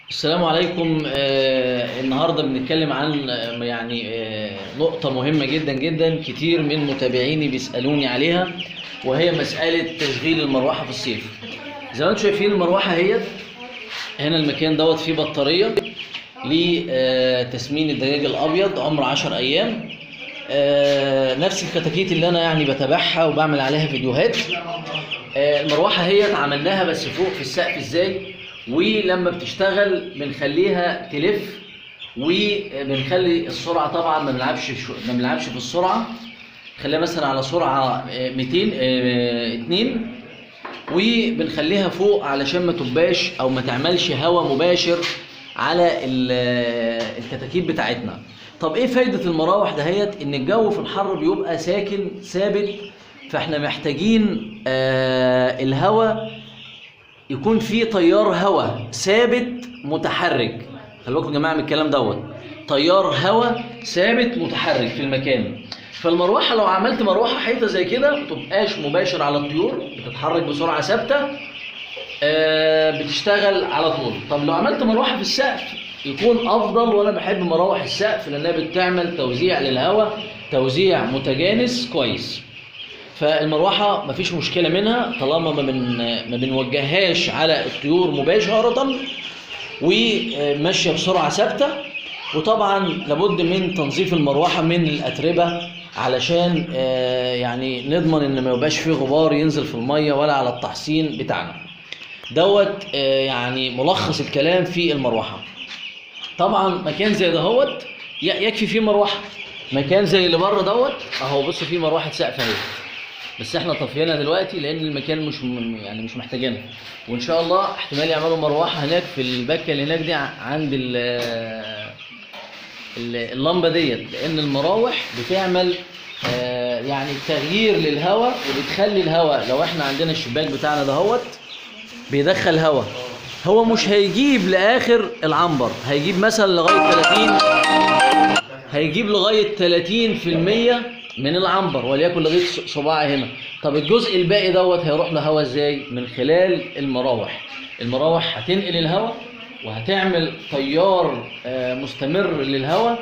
السلام عليكم آه النهارده بنتكلم عن آه، يعني آه نقطة مهمة جدا جدا كتير من متابعيني بيسألوني عليها وهي مسألة تشغيل المروحة في الصيف. زي ما انتم شايفين المروحة اهيت هنا المكان دوت فيه بطارية لتسمين الدجاج الأبيض عمر 10 أيام. آه نفس الكتاكيت اللي أنا يعني بتابعها وبعمل عليها فيديوهات. آه المروحة اهيت عملناها بس فوق في السقف ازاي؟ ولما بتشتغل بنخليها تلف وبنخلي السرعه طبعا ما بنلعبش ما بنلعبش في السرعه خليها مثلا على سرعه آه، 200 آه، 2 وبنخليها فوق علشان ما تبقاش او ما تعملش هواء مباشر على ال- آه، الكتاكيت بتاعتنا طب ايه فايده المراوح دهيت ان الجو في الحر بيبقى ساكن ثابت فاحنا محتاجين آه الهواء يكون في تيار هواء ثابت متحرك خلي بالكم يا جماعه من الكلام دوت تيار هواء ثابت متحرك في المكان فالمروحه لو عملت مروحه حيطه زي كده ما تبقاش مباشر على الطيور بتتحرك بسرعه ثابته آه، بتشتغل على طول طب لو عملت مروحه في السقف يكون افضل وانا بحب مراوح السقف لانها بتعمل توزيع للهواء توزيع متجانس كويس فالمروحه مفيش مشكله منها طالما ما بن ما بنوجههاش على الطيور مباشره وماشيه بسرعه ثابته وطبعا لابد من تنظيف المروحه من الاتربه علشان آه، يعني نضمن ان ما يبقاش فيه غبار ينزل في الميه ولا على التحصين بتاعنا دوت آه، يعني ملخص الكلام في المروحه طبعا مكان زي دهوت ي- يكفي فيه مروحه مكان زي اللي بره دوت اهو بص فيه مروحه سقف اهي بس احنا طافيينها دلوقتي لان المكان مش م- يعني مش محتاجينها وان شاء الله احتمال يعملوا مروحه هناك في البكه اللي هناك دي ع- عند ال ال- اللمبه ديت لان المراوح بتعمل آه، يعني تغيير للهواء وبتخلي الهواء لو احنا عندنا الشباك بتاعنا دهوت بيدخل هواء هو مش هيجيب لاخر العنبر هيجيب مثلا لغايه 30 هيجيب لغايه 30% من العنبر وليكن لغايه ص- صباعي هنا طب الجزء الباقي دوت هيروح له هواء ازاي من خلال المراوح المراوح هتنقل الهواء وهتعمل تيار آه، مستمر للهواء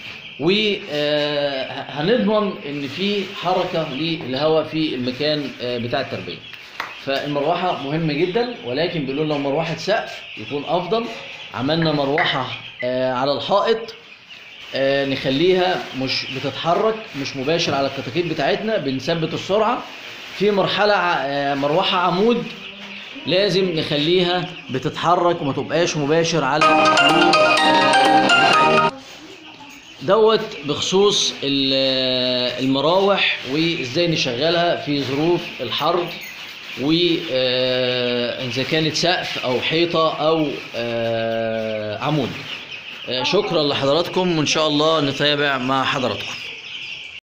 وهنضمن ان في حركه للهواء في المكان آه، بتاع التربيه فالمروحه مهمه جدا ولكن بيقولوا لو مروحه سقف يكون افضل عملنا مروحه آه، على الحائط آه، نخليها مش بتتحرك مش مباشر على الكتاكيت بتاعتنا بنثبت السرعه في مرحله ع- آه، مروحه عمود لازم نخليها بتتحرك وما تبقاش مباشر على الطيور، آه، بتاعتنا. دوت بخصوص ال- المراوح وازاي نشغلها في ظروف الحر واذا كانت سقف او حيطه او آه، عمود آه، شكرا لحضراتكم وان شاء الله نتابع مع حضراتكم